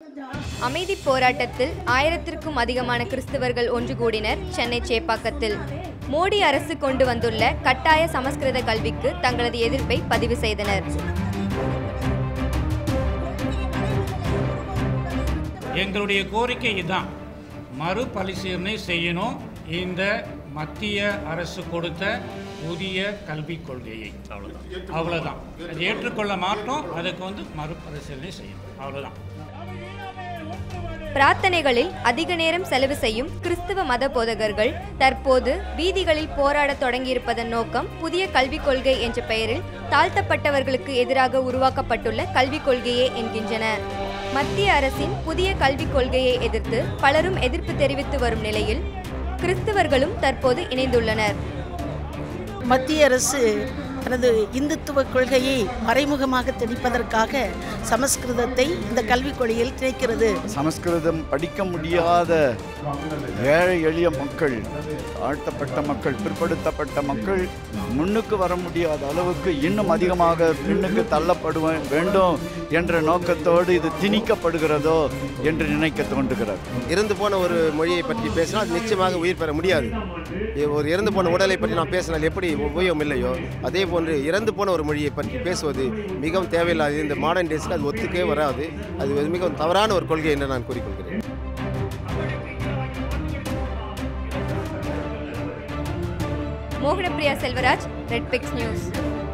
அமைதி போராட்டத்தில் ஆயிரத்திற்கும் அதிகமான கிறிஸ்தவர்கள் ஒன்று கூடினர் சென்னை சேப்பாக்கத்தில் மோடி அரசு கொண்டு வந்துள்ள கட்டாய சமஸ்கிருத கல்விக்கு தங்களது எதிர்ப்பை பதிவு செய்தனர் எங்களுடைய கோரிக்கை இதுதான் மறுபரிசீலனை செய்யணும் இந்த மத்திய அரசு கொடுத்த புதிய கல்விக் கொள்கையை அவ்வளோதான் அவ்வளோதான் அது ஏற்றுக்கொள்ள மாட்டோம் அதுக்கு வந்து மறுபரிசீலனை செய்யணும் அவ்வளோதான் பிரார்த்தனைகளில் அதிக நேரம் செலவு செய்யும் கிறிஸ்தவ மத போதகர்கள் தற்போது வீதிகளில் போராடத் தொடங்கியிருப்பதன் நோக்கம் புதிய கல்விக் கொள்கை என்ற பெயரில் தாழ்த்தப்பட்டவர்களுக்கு எதிராக உருவாக்கப்பட்டுள்ள கல்விக் கொள்கையே என்கின்றன மத்திய அரசின் புதிய கல்விக் கொள்கையை எதிர்த்து பலரும் எதிர்ப்பு தெரிவித்து வரும் நிலையில் கிறிஸ்தவர்களும் தற்போது இணைந்துள்ளனர் மத்திய அரசு தனது இந்துத்துவ கொள்கையை மறைமுகமாக திணிப்பதற்காக சமஸ்கிருதத்தை இந்த கல்விக் கொள்கையில் திணிக்கிறது சமஸ்கிருதம் படிக்க முடியாத ஏழை எளிய மக்கள் தாழ்த்தப்பட்ட மக்கள் பிற்படுத்தப்பட்ட மக்கள் முன்னுக்கு வர முடியாத அளவுக்கு இன்னும் அதிகமாக பின்னுக்கு தள்ளப்படுவ வேண்டும் என்ற நோக்கத்தோடு இது திணிக்கப்படுகிறதோ என்று நினைக்க தோன்றுகிறது இறந்து போன ஒரு மொழியை பற்றி பேசினால் அது நிச்சயமாக உயிர் பெற முடியாது இ- ஒரு இறந்து போன உடலை பற்றி நாம் பேசினால் எப்படி உபயோகம் இல்லையோ அதே போன்று இறந்து போன ஒரு மொழியை பற்றி பேசுவது மிகவும் தேவையில்லாது இந்த மாடர்ன் டேஸில் அது ஒத்துக்கே வராது அது ஒரு மிகவும் தவறான ஒரு கொள்கை என்று நான் கூறிக்கொள்கிறேன் Mohanapriya Selvaraj red pix news